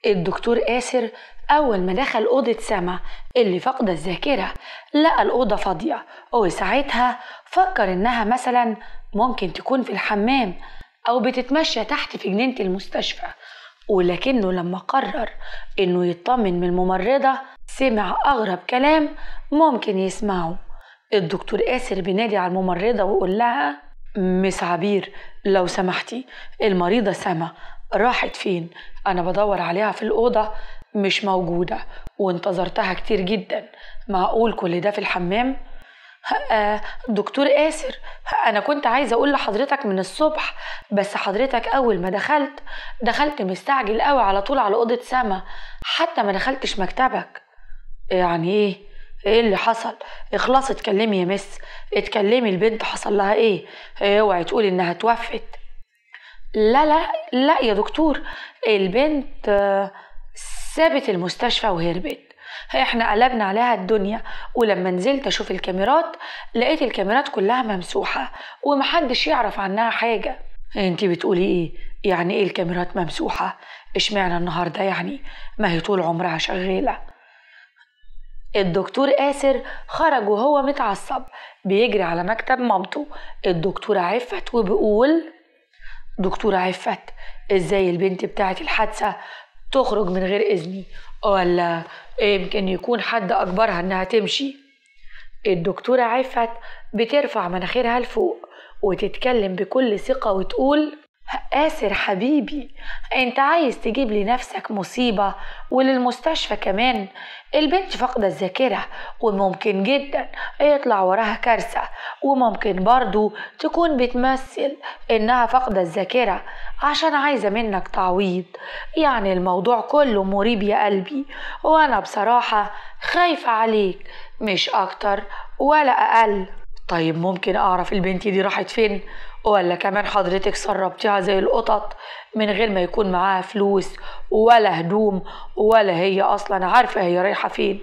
الدكتور آسر أول ما دخل أوضة سما اللي فاقدة الذاكرة لقى الأوضة فاضية وساعتها فكر إنها مثلا ممكن تكون في الحمام أو بتتمشى تحت في جنينة المستشفى ولكنه لما قرر إنه يطمن من الممرضة سمع أغرب كلام ممكن يسمعه الدكتور آسر بينادي على الممرضة ويقول لها مس عبير لو سمحتي المريضة سما راحت فين أنا بدور عليها في الأوضة مش موجودة وانتظرتها كتير جدا معقول كل ده في الحمام؟ آه، دكتور آسر أنا كنت عايزة أقول لحضرتك من الصبح بس حضرتك أول ما دخلت دخلت مستعجل قوي على طول على أوضة سما حتى ما دخلتش مكتبك يعني إيه؟ إيه اللي حصل؟ اخلصي اتكلمي يا مس اتكلمي البنت حصل لها إيه؟ اوعي تقولي إنها توفت لا لا لا يا دكتور البنت آه، سابت المستشفى وهربت احنا قلبنا عليها الدنيا ولما نزلت اشوف الكاميرات لقيت الكاميرات كلها ممسوحة ومحدش يعرف عنها حاجة انتي بتقولي ايه يعني ايه الكاميرات ممسوحة اشمعنى النهاردة يعني ما هي طول عمرها شغالة الدكتور آسر خرج وهو متعصب بيجري على مكتب مامته الدكتورة عفت وبيقول دكتورة عفت ازاي البنت بتاعت الحادثة تخرج من غير إذني ولا يمكن يكون حد أجبرها إنها تمشي الدكتورة عفت بترفع مناخيرها لفوق وتتكلم بكل ثقة وتقول آسر حبيبي انت عايز تجيب لنفسك مصيبة وللمستشفى كمان البنت فاقدة الذاكرة وممكن جدا يطلع وراها كارثة وممكن برضو تكون بتمثل انها فاقدة الذاكرة عشان عايزة منك تعويض يعني الموضوع كله مريب يا قلبي وانا بصراحة خايفة عليك مش اكتر ولا اقل طيب ممكن اعرف البنت دي راحت فين ولا كمان حضرتك سربتيها زي القطط من غير ما يكون معاها فلوس ولا هدوم ولا هي اصلا عارفه هي رايحه فين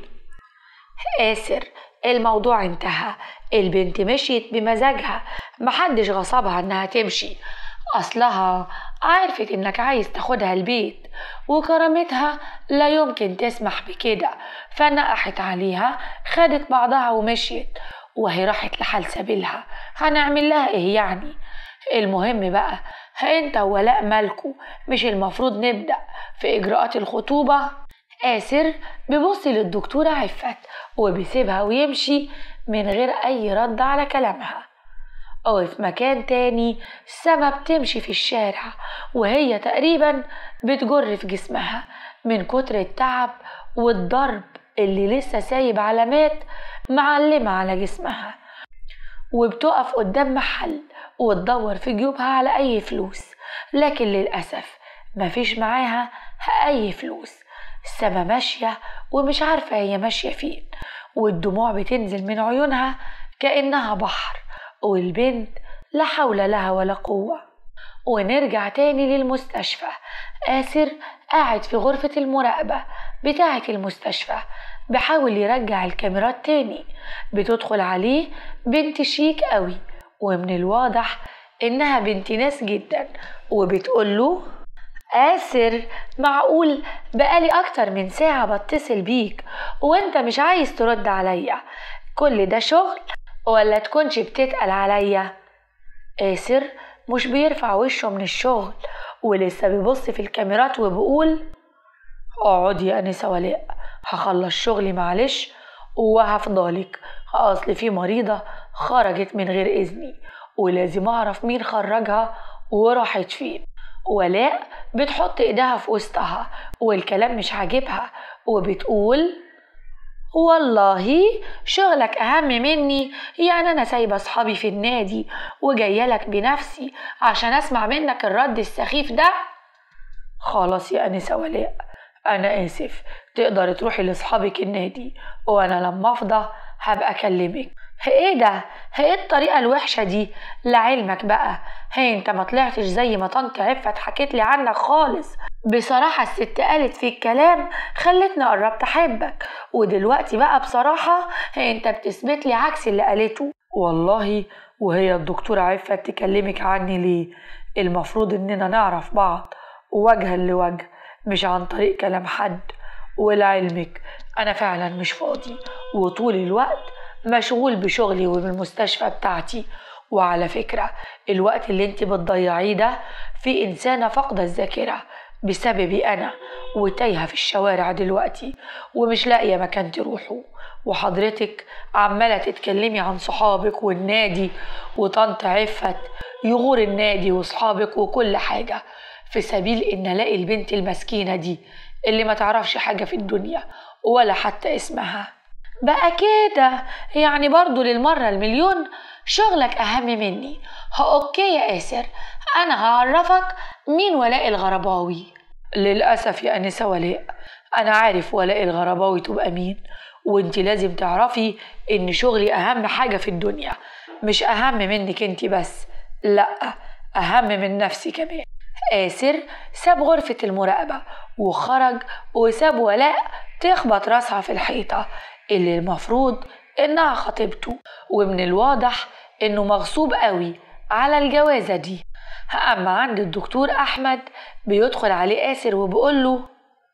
آسر الموضوع انتهى البنت مشيت بمزاجها محدش غصبها انها تمشي اصلها عرفت انك عايز تاخدها البيت وكرامتها لا يمكن تسمح بكده فنقحت عليها خدت بعضها ومشيت وهي راحت لحال سبيلها هنعمل لها ايه يعني المهم بقى انت ولاء مالكو مش المفروض نبدأ في إجراءات الخطوبة آسر بيبص للدكتورة عفت وبيسيبها ويمشي من غير أي رد على كلامها أو في مكان تاني سما بتمشي في الشارع وهي تقريبا بتجر في جسمها من كتر التعب والضرب اللي لسه سايب علامات معلمة على جسمها وبتقف قدام محل وتدور في جيوبها على أي فلوس لكن للأسف مفيش معاها أي فلوس السما ماشية ومش عارفة هي ماشية فين والدموع بتنزل من عيونها كأنها بحر والبنت لا حول لها ولا قوة ونرجع تاني للمستشفى آسر قاعد في غرفة المراقبة بتاعة المستشفى بحاول يرجع الكاميرات تاني بتدخل عليه بنت شيك قوي ومن الواضح إنها بنت ناس جدا وبتقول له آسر معقول بقالي أكتر من ساعة بتصل بيك وأنت مش عايز ترد عليا كل ده شغل ولا تكونش بتتقل عليا آسر مش بيرفع وشه من الشغل ولسه بيبص في الكاميرات وبيقول اقعدي يا أنسة ولاء هخلص شغلي معلش وهفضلك أصل في مريضة خرجت من غير إذني ولازم أعرف مين خرجها وراحت فين ولاء بتحط إيدها في وسطها والكلام مش عاجبها وبتقول والله شغلك أهم مني يعني أنا سايبة أصحابي في النادي وجاية لك بنفسي عشان أسمع منك الرد السخيف ده خلاص يا أنسة ولاء أنا آسف تقدر تروحي لأصحابك النادي وأنا لما أفضى هبقى أكلمك ايه ده ايه الطريقة الوحشة دي لعلمك بقى هي انت ما طلعتش زي ما طنط عفت حكيت لي عنك خالص بصراحة الست قالت في الكلام خلتني قربت احبك ودلوقتي بقى بصراحة انت بتثبت لي عكس اللي قالته والله وهي الدكتورة عفت تكلمك عني ليه المفروض اننا نعرف بعض وجها لوجه مش عن طريق كلام حد ولعلمك أنا فعلا مش فاضي وطول الوقت مشغول بشغلي وبالمستشفى بتاعتي وعلى فكرة الوقت اللي انت بتضيعيه ده في إنسانة فاقدة الذاكرة بسببي أنا وتايهة في الشوارع دلوقتي ومش لاقية مكان تروحوا وحضرتك عمالة تتكلمي عن صحابك والنادي وطنط عفت يغور النادي وصحابك وكل حاجة في سبيل إن ألاقي البنت المسكينة دي اللي ما تعرفش حاجة في الدنيا ولا حتى اسمها بقى كده يعني برضو للمرة المليون شغلك أهم مني ها أوكي يا آسر أنا هعرفك مين ولاء الغرباوي للأسف يا أنسة ولاء أنا عارف ولاء الغرباوي تبقى مين وانت لازم تعرفي ان شغلي اهم حاجة في الدنيا مش اهم منك انت بس لا اهم من نفسي كمان آسر ساب غرفة المراقبة وخرج وساب ولاء تخبط راسها في الحيطة اللي المفروض إنها خطيبته ومن الواضح إنه مغصوب قوي على الجوازة دي أما عند الدكتور أحمد بيدخل عليه آسر وبيقول له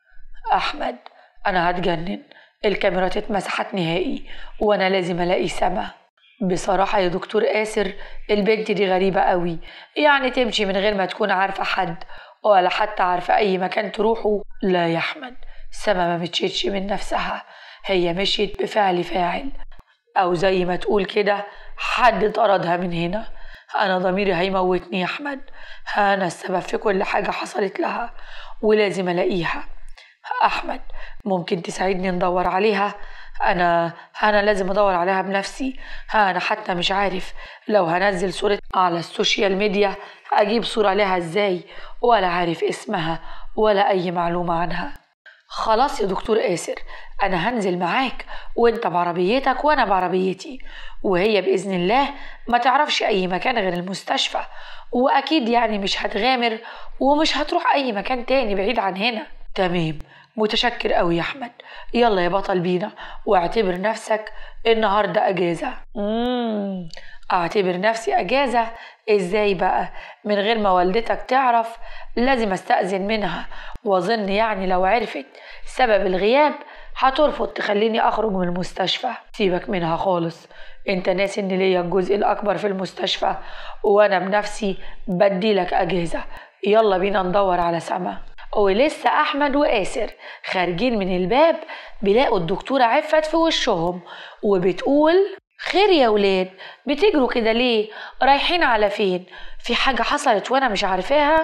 أحمد أنا هتجنن الكاميرات اتمسحت نهائي وأنا لازم ألاقي سما بصراحة يا دكتور آسر البنت دي غريبة قوي يعني تمشي من غير ما تكون عارفة حد ولا حتى عارفة أي مكان تروحه لا يا أحمد سما ما مشيتش من نفسها هي مشيت بفعل فاعل أو زي ما تقول كده حد طردها من هنا أنا ضميري هيموتني يا أحمد أنا السبب في كل حاجة حصلت لها ولازم ألاقيها أحمد ممكن تساعدني ندور عليها أنا أنا لازم أدور عليها بنفسي أنا حتى مش عارف لو هنزل صورة على السوشيال ميديا أجيب صورة لها إزاي ولا عارف اسمها ولا أي معلومة عنها خلاص يا دكتور آسر أنا هنزل معاك وأنت بعربيتك وأنا بعربيتي وهي بإذن الله ما تعرفش أي مكان غير المستشفى وأكيد يعني مش هتغامر ومش هتروح أي مكان تاني بعيد عن هنا تمام متشكر قوي يا احمد يلا يا بطل بينا واعتبر نفسك النهارده اجازه امم اعتبر نفسي اجازه ازاي بقى من غير ما والدتك تعرف لازم استاذن منها واظن يعني لو عرفت سبب الغياب هترفض تخليني اخرج من المستشفى سيبك منها خالص انت ناسي ان ليا الجزء الاكبر في المستشفى وانا بنفسي بديلك اجازه يلا بينا ندور على سما ولسه أحمد وآسر خارجين من الباب بيلاقوا الدكتورة عفت في وشهم وبتقول خير يا ولاد بتجروا كده ليه رايحين على فين في حاجة حصلت وأنا مش عارفاها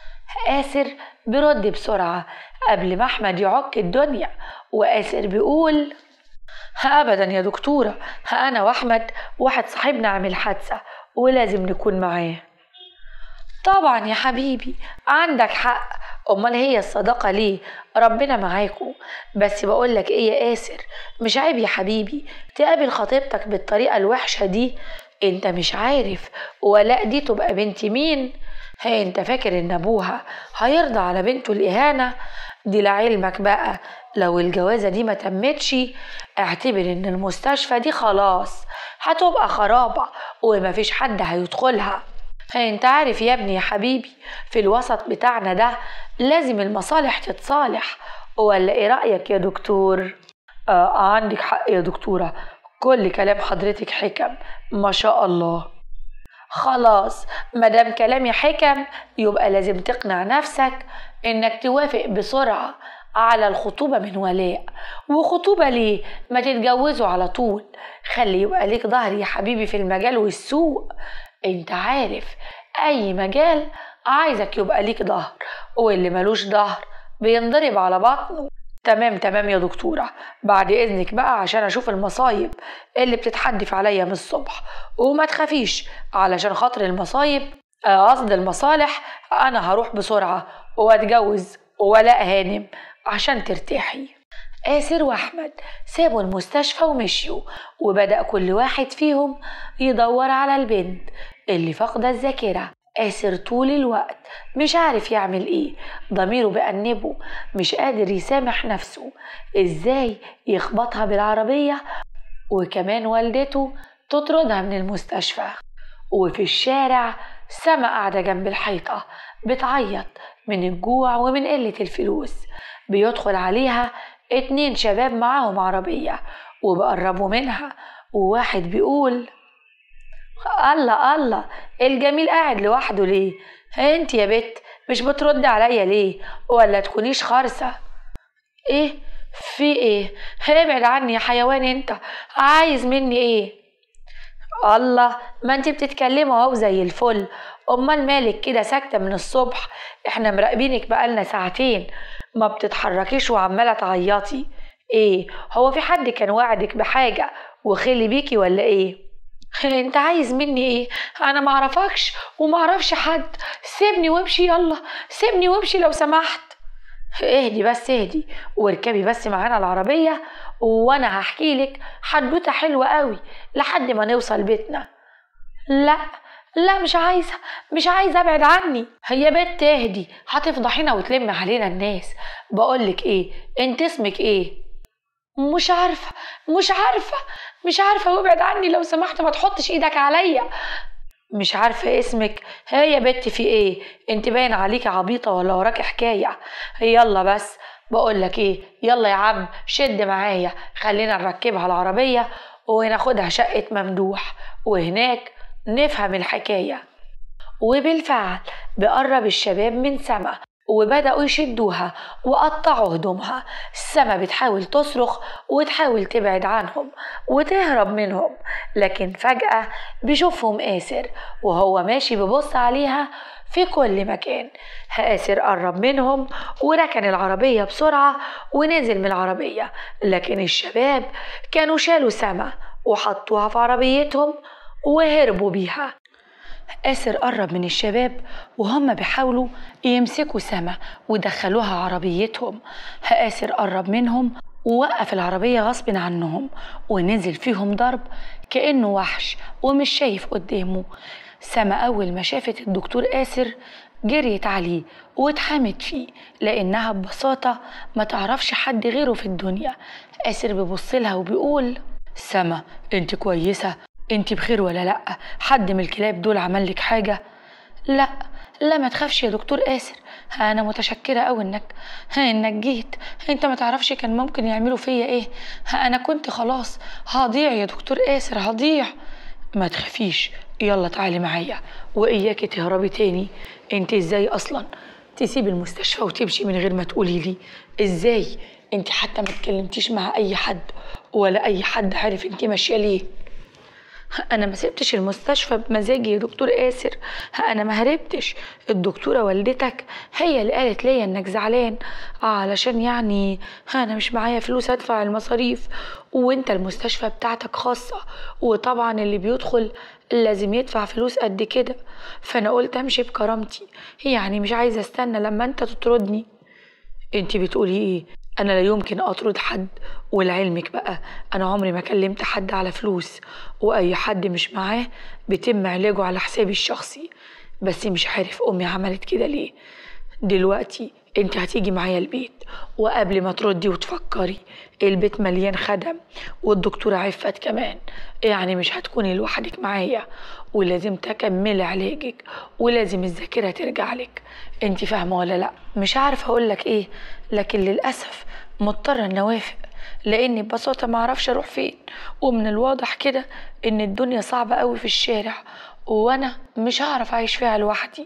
آسر برد بسرعة قبل ما أحمد يعك الدنيا وآسر بيقول أبدا يا دكتورة أنا وأحمد واحد صاحبنا عمل حادثة ولازم نكون معاه طبعا يا حبيبي عندك حق امال هي الصداقه ليه ربنا معاكم بس بقولك ايه يا اسر مش عيب يا حبيبي تقابل خطيبتك بالطريقه الوحشه دي انت مش عارف ولا دي تبقى بنت مين هي انت فاكر ان ابوها هيرضى على بنته الاهانه دي لعلمك بقى لو الجوازه دي ما تمتش اعتبر ان المستشفى دي خلاص هتبقى خرابه ومفيش حد هيدخلها انت عارف يا ابني يا حبيبي في الوسط بتاعنا ده لازم المصالح تتصالح ولا ايه رأيك يا دكتور؟ آه عندك حق يا دكتورة كل كلام حضرتك حكم ما شاء الله خلاص مادام كلامي حكم يبقى لازم تقنع نفسك انك توافق بسرعة على الخطوبة من ولاء وخطوبة ليه ما تتجوزوا على طول خلي يبقى ليك ظهر يا حبيبي في المجال والسوق انت عارف اي مجال عايزك يبقى ليك ظهر واللي ملوش ظهر بينضرب على بطنه تمام تمام يا دكتورة بعد إذنك بقى عشان أشوف المصايب اللي بتتحدف عليا من الصبح وما تخافيش علشان خاطر المصايب آه، قصد المصالح أنا هروح بسرعة وأتجوز ولاء هانم عشان ترتاحي آسر وأحمد سابوا المستشفى ومشيوا وبدأ كل واحد فيهم يدور على البنت اللي فاقدة الذاكرة آسر طول الوقت مش عارف يعمل ايه ضميره بأنبه مش قادر يسامح نفسه ازاي يخبطها بالعربية وكمان والدته تطردها من المستشفى وفي الشارع سما قاعدة جنب الحيطة بتعيط من الجوع ومن قلة الفلوس بيدخل عليها اتنين شباب معاهم عربية وبقربوا منها وواحد بيقول الله الله الجميل قاعد لوحده ليه انت يا بت مش بترد عليا ليه ولا تكونيش خارسة ايه في ايه ابعد عني يا حيوان انت عايز مني ايه الله ما انت بتتكلمي اهو زي الفل امال مالك كده ساكته من الصبح احنا مراقبينك بقالنا ساعتين ما بتتحركيش وعماله تعيطي ايه هو في حد كان وعدك بحاجه وخلي بيكي ولا ايه انت عايز مني ايه انا معرفكش ومعرفش حد سيبني وامشي يلا سيبني وامشي لو سمحت اهدي بس اهدي واركبي بس معانا العربية وانا هحكي لك حدوتة حلوة قوي لحد ما نوصل بيتنا لا لا مش عايزة مش عايزة ابعد عني هي بنت اهدي هتفضحينا وتلم علينا الناس بقولك ايه انت اسمك ايه مش عارفة مش عارفة مش عارفة وابعد عني لو سمحت ما تحطش ايدك عليا مش عارفة اسمك هي يا بت في ايه انت باين عليكي عبيطة ولا وراكي حكاية يلا بس بقولك ايه يلا يا عم شد معايا خلينا نركبها العربية وناخدها شقة ممدوح وهناك نفهم الحكاية وبالفعل بقرب الشباب من سما وبدأوا يشدوها وقطعوا هدومها السما بتحاول تصرخ وتحاول تبعد عنهم وتهرب منهم لكن فجأة بيشوفهم آسر وهو ماشي ببص عليها في كل مكان آسر قرب منهم وركن العربية بسرعة ونزل من العربية لكن الشباب كانوا شالوا سما وحطوها في عربيتهم وهربوا بيها آسر قرب من الشباب وهم بيحاولوا يمسكوا سما ودخلوها عربيتهم آسر قرب منهم ووقف العربية غصب عنهم ونزل فيهم ضرب كأنه وحش ومش شايف قدامه سما أول ما شافت الدكتور آسر جريت عليه واتحمت فيه لأنها ببساطة ما تعرفش حد غيره في الدنيا آسر بيبصلها وبيقول سما انت كويسة انت بخير ولا لا حد من الكلاب دول عمل لك حاجه لا لا ما تخافش يا دكتور آسر انا متشكره قوي انك انك جيت انت ما تعرفش كان ممكن يعملوا فيا ايه انا كنت خلاص هضيع يا دكتور آسر هضيع ما تخافيش يلا تعالي معايا واياكي تهربي تاني انت ازاي اصلا تسيبي المستشفى وتمشي من غير ما تقولي لي ازاي انت حتى ما اتكلمتيش مع اي حد ولا اي حد عارف انت ماشيه ليه انا ما سبتش المستشفى بمزاجي يا دكتور آسر انا ما هربتش الدكتوره والدتك هي اللي قالت ليا انك زعلان علشان يعني انا مش معايا فلوس ادفع المصاريف وانت المستشفى بتاعتك خاصه وطبعا اللي بيدخل لازم يدفع فلوس قد كده فانا قلت امشي بكرامتي يعني مش عايزه استنى لما انت تطردني انت بتقولي ايه انا لا يمكن اطرد حد ولعلمك بقى انا عمري ما كلمت حد على فلوس واي حد مش معاه بيتم علاجه على حسابي الشخصي بس مش عارف امي عملت كده ليه دلوقتي انت هتيجي معايا البيت وقبل ما تردي وتفكري البيت مليان خدم والدكتورة عفت كمان يعني مش هتكوني لوحدك معايا ولازم تكملي علاجك ولازم الذاكرة ترجع لك انت فاهمة ولا لا مش عارفة اقولك ايه لكن للأسف مضطرة ان اوافق لاني ببساطة معرفش اروح فين ومن الواضح كده ان الدنيا صعبة قوي في الشارع وانا مش هعرف اعيش فيها لوحدي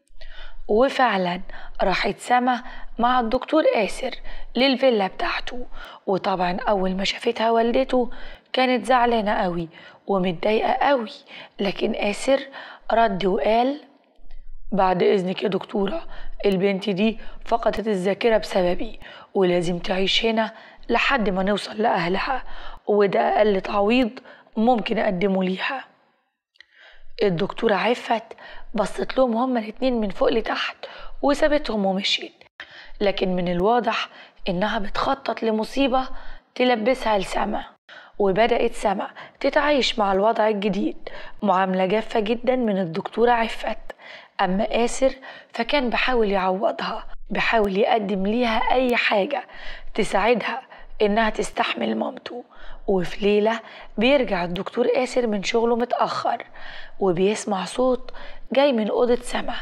وفعلا راحت سما مع الدكتور آسر للفيلا بتاعته وطبعا أول ما شافتها والدته كانت زعلانة قوي ومتضايقة قوي لكن آسر رد وقال بعد إذنك يا دكتورة البنت دي فقدت الذاكرة بسببي ولازم تعيش هنا لحد ما نوصل لأهلها وده أقل تعويض ممكن أقدمه ليها الدكتورة عفت بصت لهم هما الاتنين من فوق لتحت وسابتهم ومشيت لكن من الواضح إنها بتخطط لمصيبة تلبسها لسما وبدأت سما تتعايش مع الوضع الجديد معاملة جافة جدا من الدكتورة عفت أما آسر فكان بحاول يعوضها بحاول يقدم ليها أي حاجة تساعدها إنها تستحمل مامته وفي ليلة بيرجع الدكتور آسر من شغله متأخر وبيسمع صوت جاي من أوضة سما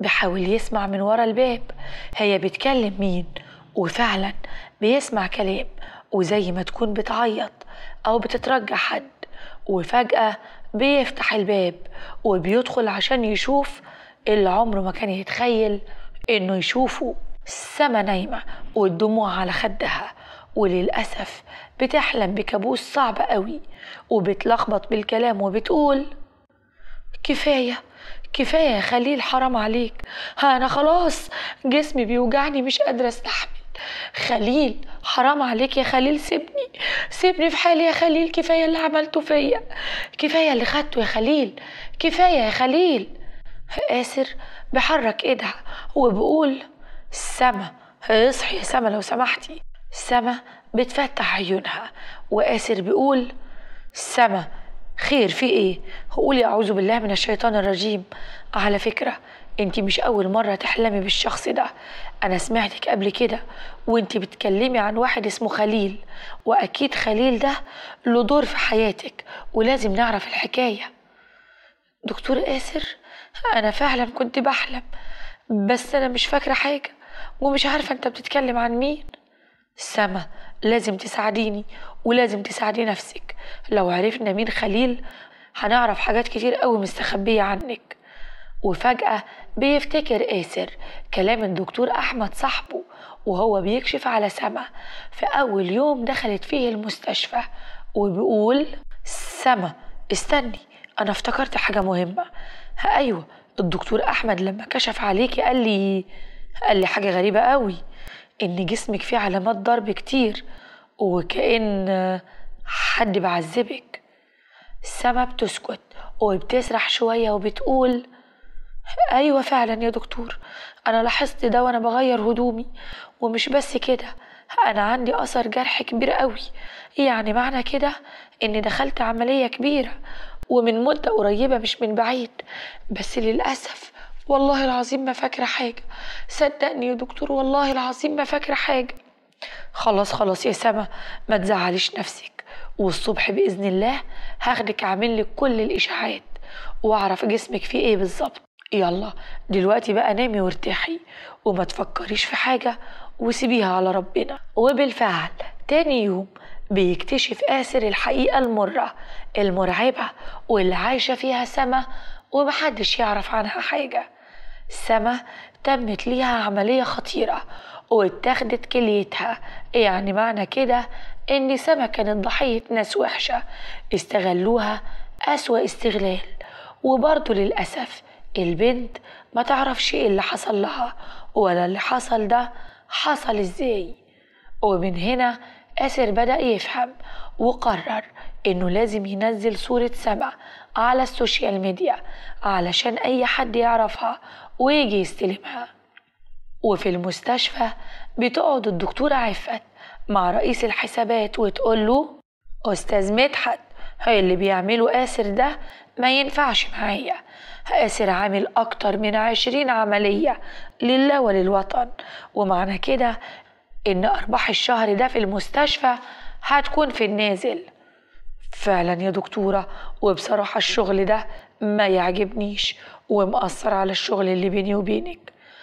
بيحاول يسمع من ورا الباب هي بتكلم مين وفعلا بيسمع كلام وزي ما تكون بتعيط أو بتترجى حد وفجأة بيفتح الباب وبيدخل عشان يشوف اللي عمره ما كان يتخيل إنه يشوفه سما نايمة والدموع على خدها وللأسف بتحلم بكابوس صعب قوي وبتلخبط بالكلام وبتقول كفاية كفاية يا خليل حرام عليك ها أنا خلاص جسمي بيوجعني مش قادرة أستحمل خليل حرام عليك يا خليل سيبني سيبني في حالي يا خليل كفاية اللي عملته فيا كفاية اللي خدته يا خليل كفاية يا خليل آسر بحرك ايدها وبقول سما اصحي يا سما لو سمحتي سما بتفتح عيونها وآسر بيقول سما خير في ايه قولي اعوذ بالله من الشيطان الرجيم على فكرة انت مش اول مرة تحلمي بالشخص ده انا سمعتك قبل كده وانت بتكلمي عن واحد اسمه خليل واكيد خليل ده له دور في حياتك ولازم نعرف الحكاية دكتور آسر انا فعلا كنت بحلم بس انا مش فاكرة حاجة ومش عارفة انت بتتكلم عن مين سما لازم تساعديني ولازم تساعدي نفسك لو عرفنا مين خليل هنعرف حاجات كتير قوي مستخبية عنك وفجأة بيفتكر آسر كلام الدكتور أحمد صاحبه وهو بيكشف على سما في أول يوم دخلت فيه المستشفى وبيقول سما استني أنا افتكرت حاجة مهمة أيوة الدكتور أحمد لما كشف عليكي قال لي قال لي حاجة غريبة قوي إن جسمك فيه علامات ضرب كتير وكأن حد بعذبك سما بتسكت وبتسرح شوية وبتقول أيوة فعلا يا دكتور أنا لاحظت ده وأنا بغير هدومي ومش بس كده أنا عندي أثر جرح كبير قوي يعني معنى كده إني دخلت عملية كبيرة ومن مدة قريبة مش من بعيد بس للأسف والله العظيم ما فاكرة حاجة صدقني يا دكتور والله العظيم ما فاكرة حاجة خلاص خلاص يا سما ما تزعليش نفسك والصبح بإذن الله هاخدك أعمل لك كل الإشاعات وأعرف جسمك فيه إيه بالظبط يلا دلوقتي بقى نامي وارتاحي وما تفكريش في حاجة وسيبيها على ربنا وبالفعل تاني يوم بيكتشف آسر الحقيقة المرة المرعبة واللي عايشة فيها سما ومحدش يعرف عنها حاجة سما تمت ليها عملية خطيرة واتاخدت كليتها يعني معنى كده ان سما كانت ضحية ناس وحشة استغلوها أسوأ استغلال وبرضه للأسف البنت ما تعرفش ايه اللي حصل لها ولا اللي حصل ده حصل ازاي ومن هنا آسر بدأ يفهم وقرر إنه لازم ينزل صورة سما على السوشيال ميديا علشان أي حد يعرفها ويجي يستلمها وفي المستشفى بتقعد الدكتورة عفت مع رئيس الحسابات وتقول له أستاذ مدحت اللي بيعمله آسر ده ما ينفعش معايا آسر عامل أكتر من عشرين عملية لله وللوطن ومعنى كده إن أرباح الشهر ده في المستشفى هتكون في النازل فعلا يا دكتورة وبصراحة الشغل ده ما يعجبنيش ومأثر على الشغل اللي بيني وبينك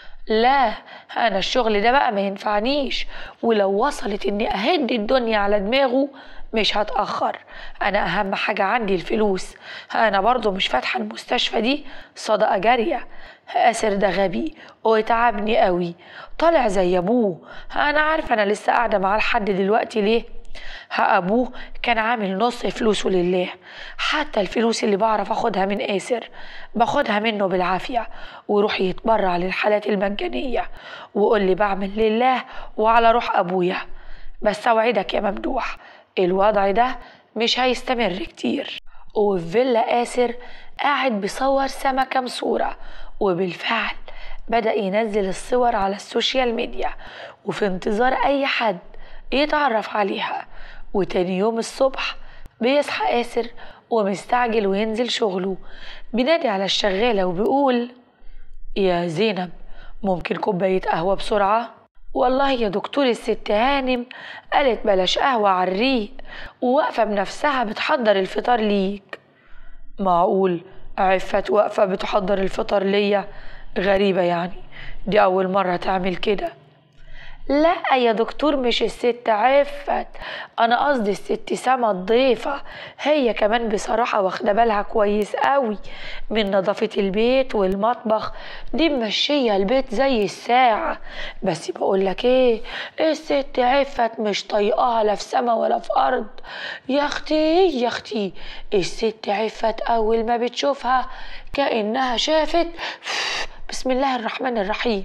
لا أنا الشغل ده بقى ما ينفعنيش ولو وصلت إني أهد الدنيا على دماغه مش هتأخر أنا أهم حاجة عندي الفلوس أنا برضو مش فاتحة المستشفى دي صدقة جارية آسر ده غبي وتعبني قوي طالع زي أبوه أنا عارفة أنا لسه قاعدة معاه لحد دلوقتي ليه ها أبوه كان عامل نص فلوسه لله حتى الفلوس اللي بعرف أخدها من آسر باخدها منه بالعافية ويروح يتبرع للحالات المجانية ويقول لي بعمل لله وعلى روح أبويا بس أوعدك يا ممدوح الوضع ده مش هيستمر كتير وفي فيلا آسر قاعد بيصور سما كام صورة وبالفعل بدأ ينزل الصور على السوشيال ميديا وفي انتظار أي حد يتعرف عليها وتاني يوم الصبح بيصحى آسر ومستعجل وينزل شغله بينادي على الشغالة وبيقول يا زينب ممكن كوباية قهوة بسرعة؟ والله يا دكتور الست هانم قالت بلاش قهوة على الريق وواقفة بنفسها بتحضر الفطار ليك معقول عفت واقفة بتحضر الفطار ليا غريبة يعني دي أول مرة تعمل كده لا يا دكتور مش الست عفت انا قصدي الست سما الضيفة هي كمان بصراحة واخدة بالها كويس قوي من نظافة البيت والمطبخ دي ممشية البيت زي الساعة بس بقولك ايه الست عفت مش طايقاها لا في سما ولا في ارض يا اختي يا اختي الست عفت اول ما بتشوفها كأنها شافت بسم الله الرحمن الرحيم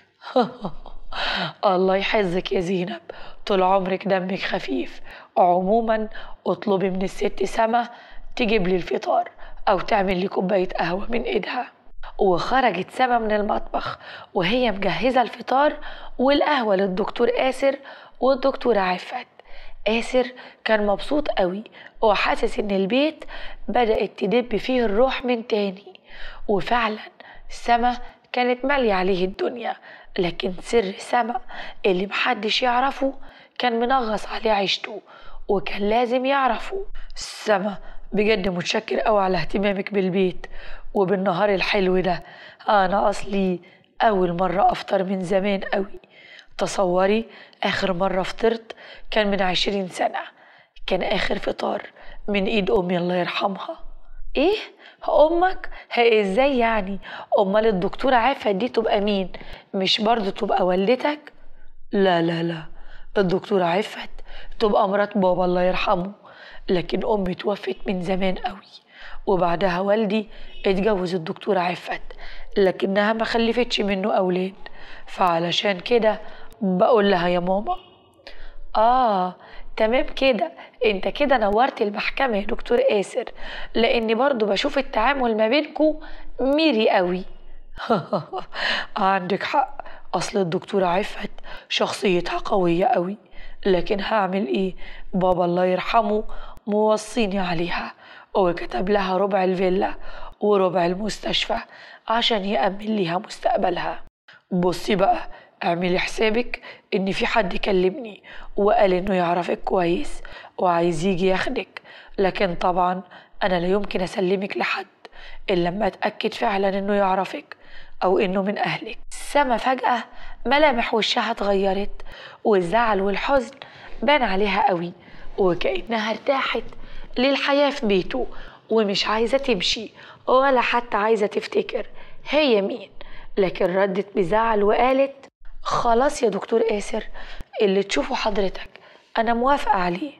الله يحفظك يا زينب طول عمرك دمك خفيف عموما اطلبي من الست سما تجيب لي الفطار او تعمل لي كوبايه قهوه من ايدها وخرجت سما من المطبخ وهي مجهزه الفطار والقهوه للدكتور آسر والدكتورة عفت آسر كان مبسوط قوي وحاسس ان البيت بدأت تدب فيه الروح من تاني وفعلا سما كانت مالية عليه الدنيا لكن سر سما اللي محدش يعرفه كان منغص عليه عيشته وكان لازم يعرفه سما بجد متشكر قوي على اهتمامك بالبيت وبالنهار الحلو ده انا اصلي اول مرة افطر من زمان قوي تصوري اخر مرة فطرت كان من عشرين سنة كان اخر فطار من ايد امي الله يرحمها ايه امك هي ازاي يعني امال الدكتوره عافيه دي تبقى مين مش برضه تبقى والدتك لا لا لا الدكتوره عفت تبقى مرات بابا الله يرحمه لكن امي توفت من زمان قوي وبعدها والدي اتجوز الدكتورة عفت لكنها ما خلفتش منه أولاد فعلشان كده بقول لها يا ماما آه تمام كده انت كده نورت المحكمة يا دكتور آسر لاني برضو بشوف التعامل ما بينكو ميري قوي عندك حق اصل الدكتورة عفت شخصيتها قوية قوي لكن هعمل ايه بابا الله يرحمه موصيني عليها وكتب لها ربع الفيلا وربع المستشفى عشان يأمن ليها مستقبلها بصي بقى اعملي حسابك ان في حد كلمني وقال انه يعرفك كويس وعايز يجي ياخدك لكن طبعا انا لا يمكن اسلمك لحد الا لما اتاكد فعلا انه يعرفك او انه من اهلك سما فجاه ملامح وشها اتغيرت والزعل والحزن بان عليها قوي وكانها ارتاحت للحياه في بيته ومش عايزه تمشي ولا حتى عايزه تفتكر هي مين لكن ردت بزعل وقالت خلاص يا دكتور آسر اللي تشوفه حضرتك أنا موافقة عليه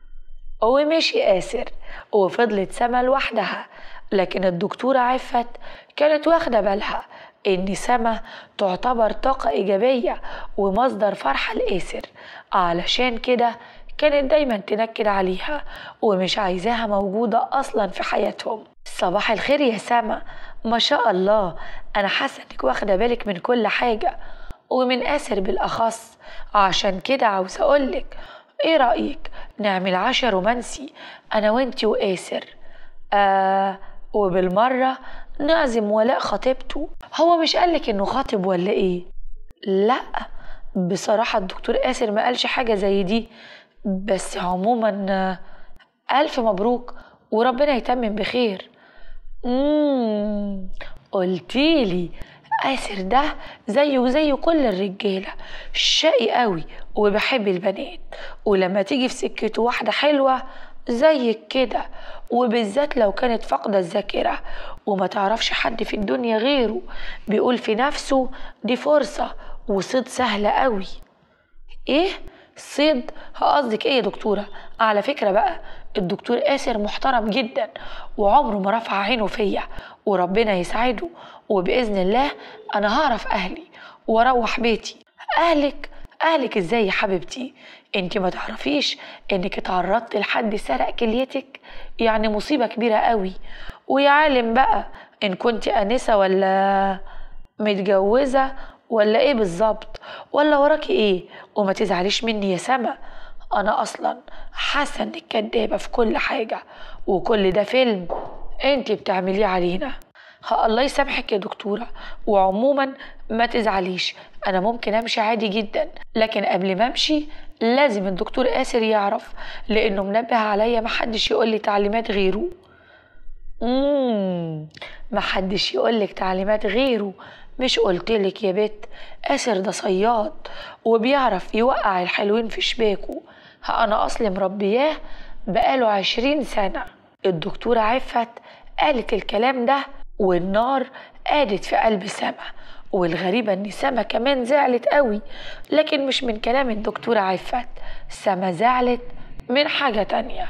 ومشي آسر وفضلت سما لوحدها لكن الدكتورة عفت كانت واخدة بالها إن سما تعتبر طاقة إيجابية ومصدر فرحة لآسر علشان كده كانت دايما تنكد عليها ومش عايزاها موجودة أصلا في حياتهم صباح الخير يا سما ما شاء الله أنا حاسة إنك واخدة بالك من كل حاجة ومن آسر بالأخص عشان كده عاوز أقولك إيه رأيك نعمل عشاء رومانسي أنا وإنتي وآسر آه وبالمرة نعزم ولاء خطيبته هو مش قالك إنه خاطب ولا إيه لأ بصراحة الدكتور آسر ما قالش حاجة زي دي بس عموما آه، ألف مبروك وربنا يتمم بخير امم قلتيلي آسر ده زيه زي كل الرجالة شقي قوي وبحب البنات ولما تيجي في سكته واحدة حلوة زيك كده وبالذات لو كانت فاقدة الذاكرة وما تعرفش حد في الدنيا غيره بيقول في نفسه دي فرصة وصيد سهلة قوي ايه صيد قصدك ايه يا دكتورة على فكرة بقى الدكتور آسر محترم جدا وعمره ما رفع عينه فيا وربنا يسعده وبإذن الله أنا هعرف أهلي وأروح بيتي أهلك أهلك إزاي يا حبيبتي انت ما تعرفيش انك اتعرضت لحد سرق كليتك يعني مصيبة كبيرة قوي ويا عالم بقى ان كنت أنسة ولا متجوزة ولا ايه بالظبط ولا وراكي ايه وما تزعليش مني يا سما انا اصلا حاسه انك كدابه في كل حاجه وكل ده فيلم انت بتعمليه علينا ها الله يسامحك يا دكتوره وعموما ما تزعليش انا ممكن امشي عادي جدا لكن قبل ما امشي لازم الدكتور آسر يعرف لانه منبه عليا محدش يقول لي تعليمات غيره امم محدش يقول لك تعليمات غيره مش قلتلك يا بت آسر ده صياد وبيعرف يوقع الحلوين في شباكه أنا أصلي مربياه بقاله عشرين سنة الدكتورة عفت قالت الكلام ده والنار قادت في قلب سما والغريبة إن سما كمان زعلت قوي لكن مش من كلام الدكتورة عفت سما زعلت من حاجة تانية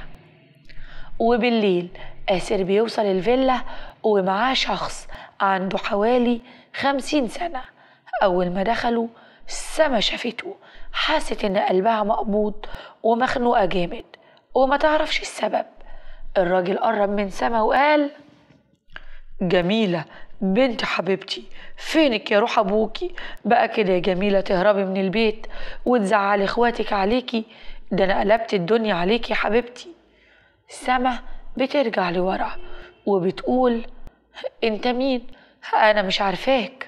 وبالليل آسر بيوصل الفيلا ومعاه شخص عنده حوالي خمسين سنة أول ما دخلوا سما شافته حست إن قلبها مقبوض ومخنوقة جامد وما تعرفش السبب الراجل قرب من سما وقال جميلة بنت حبيبتي فينك يا روح ابوكي بقى كده يا جميلة تهربي من البيت وتزعلي اخواتك عليكي ده انا قلبت الدنيا عليكي يا حبيبتي سما بترجع لورا وبتقول انت مين انا مش عارفاك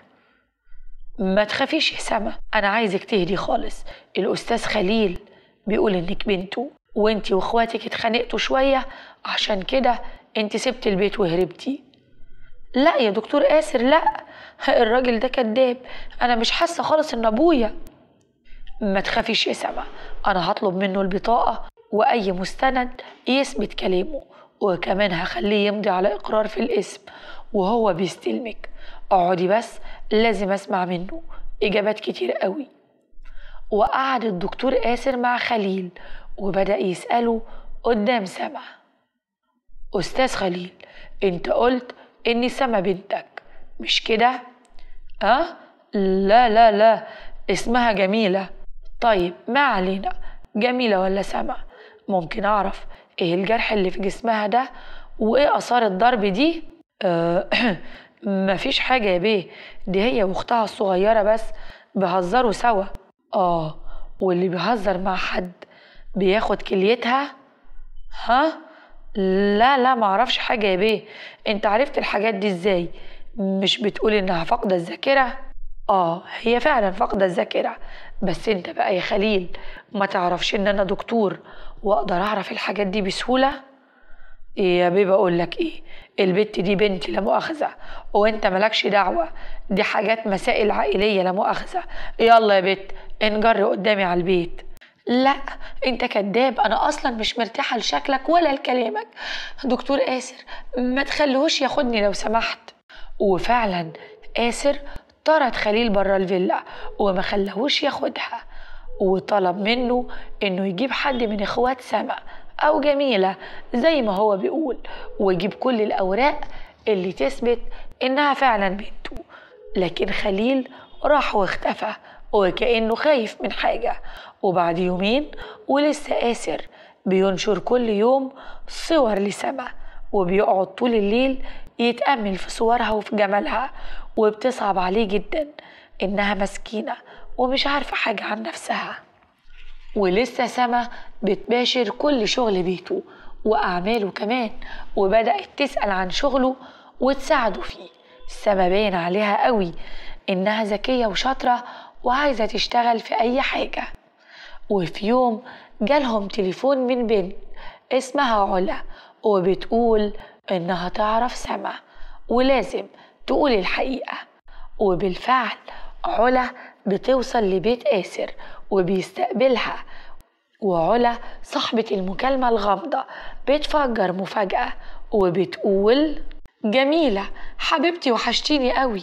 ما تخافيش يا سما انا عايزك تهدي خالص الاستاذ خليل بيقول انك بنته وانتي واخواتك اتخانقتوا شويه عشان كده انت سبت البيت وهربتي لا يا دكتور آسر لا الراجل ده كذاب انا مش حاسه خالص ان ابويا ما تخافيش يا سما انا هطلب منه البطاقه واي مستند يثبت كلامه وكمان هخليه يمضي على اقرار في الاسم وهو بيستلمك اقعدي بس لازم اسمع منه اجابات كتير قوي وقعد الدكتور آسر مع خليل وبدأ يسأله قدام سما أستاذ خليل أنت قلت إني سما بنتك مش كده؟ أه؟ لا لا لا اسمها جميلة طيب ما علينا جميلة ولا سما ممكن أعرف إيه الجرح اللي في جسمها ده وإيه آثار الضرب دي؟ أه مفيش حاجة يا بيه دي هي واختها الصغيرة بس بيهزروا سوا آه واللي بيهزر مع حد بياخد كليتها ها لا لا معرفش حاجة يا بيه انت عرفت الحاجات دي ازاي مش بتقول انها فاقدة الذاكرة اه هي فعلا فاقدة الذاكرة بس انت بقى يا خليل ما تعرفش ان انا دكتور واقدر اعرف الحاجات دي بسهولة يا بيه بقول لك ايه البت دي بنتي لا مؤاخذة وانت مالكش دعوة دي حاجات مسائل عائلية لا مؤاخذة يلا يا بت انجر قدامي على البيت لا انت كذاب انا اصلا مش مرتاحة لشكلك ولا لكلامك دكتور آسر ما تخليهوش ياخدني لو سمحت وفعلا آسر طرد خليل بره الفيلا وما خلاهوش ياخدها وطلب منه انه يجيب حد من اخوات سما او جميلة زي ما هو بيقول ويجيب كل الاوراق اللي تثبت انها فعلا بنته لكن خليل راح واختفى وكأنه خايف من حاجة وبعد يومين ولسه آسر بينشر كل يوم صور لسما وبيقعد طول الليل يتأمل في صورها وفي جمالها وبتصعب عليه جدا إنها مسكينة ومش عارفة حاجة عن نفسها ولسه سما بتباشر كل شغل بيته وأعماله كمان وبدأت تسأل عن شغله وتساعده فيه سما باين عليها قوي إنها ذكية وشاطرة وعايزة تشتغل في أي حاجة وفي يوم جالهم تليفون من بنت اسمها علا وبتقول إنها تعرف سما ولازم تقول الحقيقة وبالفعل علا بتوصل لبيت آسر وبيستقبلها وعلا صاحبة المكالمة الغامضة بتفجر مفاجأة وبتقول جميلة حبيبتي وحشتيني قوي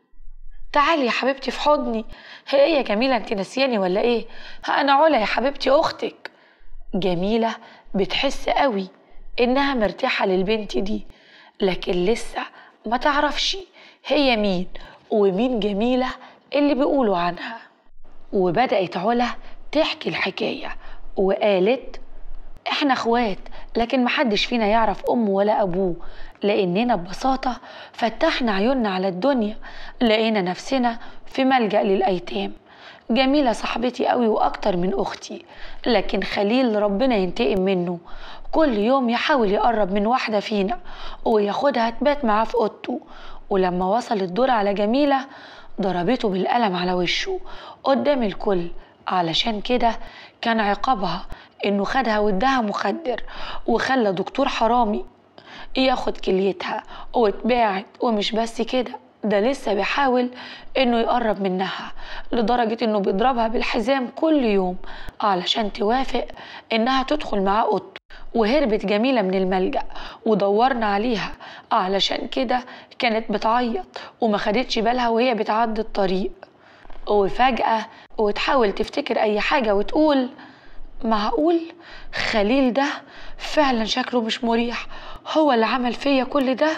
تعالي يا حبيبتي في حضني هي ايه يا جميلة انت نسياني ولا ايه ها انا علا يا حبيبتي اختك جميلة بتحس قوي انها مرتاحة للبنت دي لكن لسه ما تعرفش هي مين ومين جميلة اللي بيقولوا عنها وبدأت علا تحكي الحكاية وقالت احنا اخوات لكن محدش فينا يعرف امه ولا ابوه لاننا ببساطة فتحنا عيوننا على الدنيا لقينا نفسنا في ملجأ للايتام جميلة صاحبتي قوي واكتر من اختي لكن خليل ربنا ينتقم منه كل يوم يحاول يقرب من واحدة فينا وياخدها تبات معاه في اوضته ولما وصل الدور على جميلة ضربته بالقلم على وشه قدام الكل علشان كده كان عقابها انه خدها واداها مخدر وخلى دكتور حرامي ياخد كليتها واتباعت ومش بس كده ده لسه بيحاول انه يقرب منها لدرجة انه بيضربها بالحزام كل يوم علشان توافق انها تدخل معاه اوضته وهربت جميلة من الملجأ ودورنا عليها علشان كده كانت بتعيط وما خدتش بالها وهي بتعدي الطريق وفجأة وتحاول تفتكر أي حاجة وتقول معقول خليل ده فعلا شكله مش مريح هو اللي عمل فيا كل ده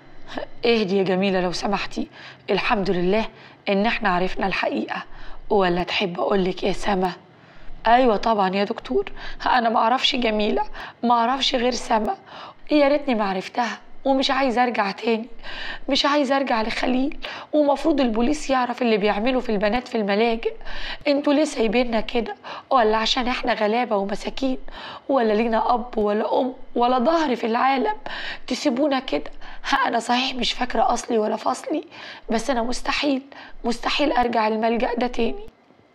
اهدي يا جميلة لو سمحتي الحمد لله ان احنا عرفنا الحقيقة ولا تحب اقولك يا سما ايوه طبعا يا دكتور انا ما اعرفش جميلة ما اعرفش غير سما يا ريتني ما عرفتها ومش عايزه ارجع تاني مش عايزه ارجع لخليل ومفروض البوليس يعرف اللي بيعمله في البنات في الملاجئ انتوا ليه سايبيننا كده ولا عشان احنا غلابه ومساكين ولا لينا اب ولا ام ولا ظهر في العالم تسيبونا كده ها انا صحيح مش فاكره اصلي ولا فصلي بس انا مستحيل مستحيل ارجع الملجأ ده تاني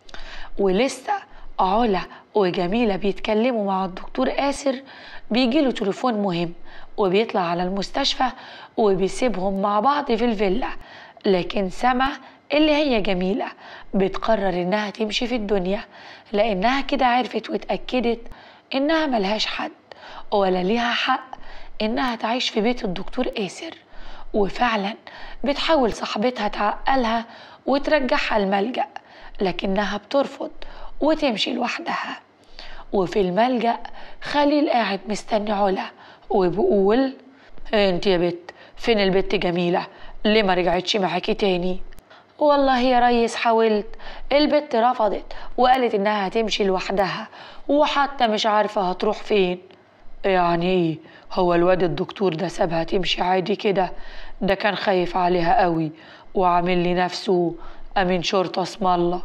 ولسه علا وجميلة بيتكلموا مع الدكتور آسر بيجيله تليفون مهم وبيطلع على المستشفى وبيسيبهم مع بعض في الفيلا لكن سما اللي هي جميلة بتقرر إنها تمشي في الدنيا لأنها كده عرفت واتأكدت إنها ملهاش حد ولا ليها حق إنها تعيش في بيت الدكتور آسر وفعلا بتحاول صاحبتها تعقلها وترجعها الملجأ لكنها بترفض وتمشي لوحدها وفي الملجأ خليل قاعد مستني علا وبقول انت يا بت فين البت جميلة ليه ما رجعتش معاكي تاني والله يا ريس حاولت البت رفضت وقالت انها هتمشي لوحدها وحتى مش عارفة هتروح فين يعني ايه هو الواد الدكتور ده سابها تمشي عادي كده ده كان خايف عليها قوي وعامل لي نفسه امين شرطة اسم الله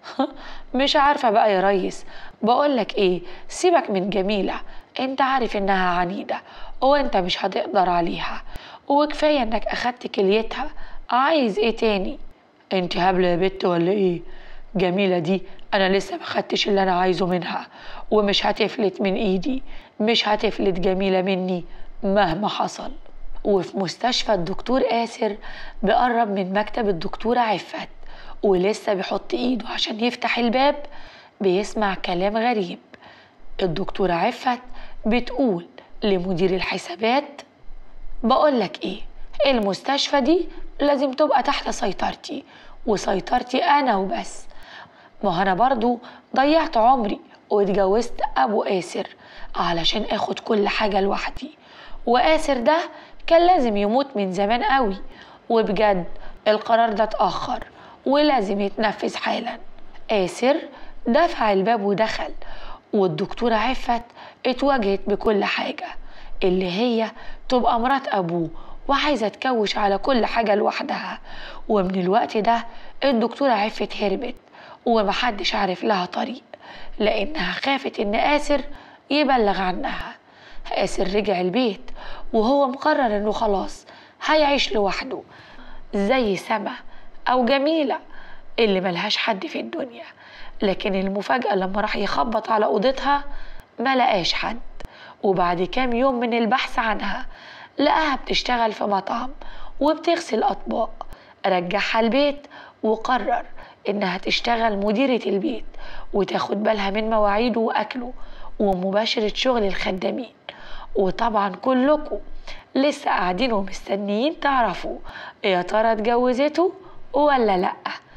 مش عارفة بقى يا ريس بقولك ايه سيبك من جميلة انت عارف انها عنيدة وانت مش هتقدر عليها وكفاية انك اخدت كليتها عايز ايه تاني انت هبلة يا بت ولا ايه جميلة دي انا لسه ما خدتش اللي انا عايزه منها ومش هتفلت من ايدي مش هتفلت جميلة مني مهما حصل وفي مستشفى الدكتور آسر بقرب من مكتب الدكتورة عفت ولسه بيحط ايده عشان يفتح الباب بيسمع كلام غريب الدكتورة عفت بتقول لمدير الحسابات بقولك ايه المستشفى دي لازم تبقى تحت سيطرتي وسيطرتي انا وبس ما انا برضو ضيعت عمري واتجوزت ابو آسر علشان اخد كل حاجة لوحدي وآسر ده كان لازم يموت من زمان قوي وبجد القرار ده اتأخر ولازم يتنفذ حالا آسر دفع الباب ودخل والدكتورة عفت اتواجهت بكل حاجة اللي هي تبقى مرات أبوه وعايزة تكوش على كل حاجة لوحدها ومن الوقت ده الدكتورة عفت هربت ومحدش عارف لها طريق لأنها خافت إن آسر يبلغ عنها آسر رجع البيت وهو مقرر إنه خلاص هيعيش لوحده زي سما أو جميلة اللي ملهاش حد في الدنيا لكن المفاجأة لما راح يخبط على أوضتها ما لقاش حد وبعد كام يوم من البحث عنها لقاها بتشتغل في مطعم وبتغسل أطباق رجعها البيت وقرر إنها تشتغل مديرة البيت وتاخد بالها من مواعيده وأكله ومباشرة شغل الخدامين وطبعا كلكم لسه قاعدين ومستنيين تعرفوا يا ترى اتجوزته ولا لأ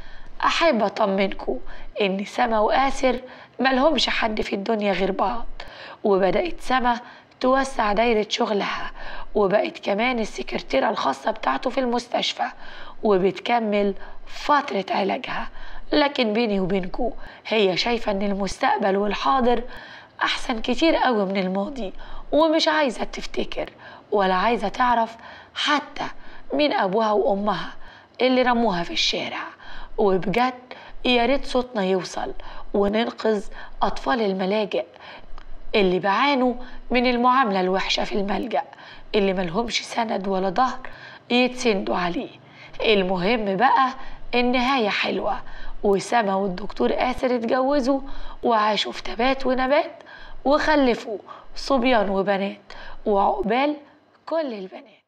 أحب أطمنكم إن سما وآسر ملهمش حد في الدنيا غير بعض وبدأت سما توسع دايرة شغلها وبقت كمان السكرتيرة الخاصة بتاعته في المستشفى وبتكمل فترة علاجها لكن بيني وبينكو هي شايفة إن المستقبل والحاضر أحسن كتير قوي من الماضي ومش عايزة تفتكر ولا عايزة تعرف حتى مين أبوها وأمها اللي رموها في الشارع وبجد يا ريت صوتنا يوصل وننقذ أطفال الملاجئ اللي بعانوا من المعاملة الوحشة في الملجأ اللي ملهمش سند ولا ظهر يتسندوا عليه المهم بقى النهاية حلوة وسما والدكتور آسر اتجوزوا وعاشوا في تبات ونبات وخلفوا صبيان وبنات وعقبال كل البنات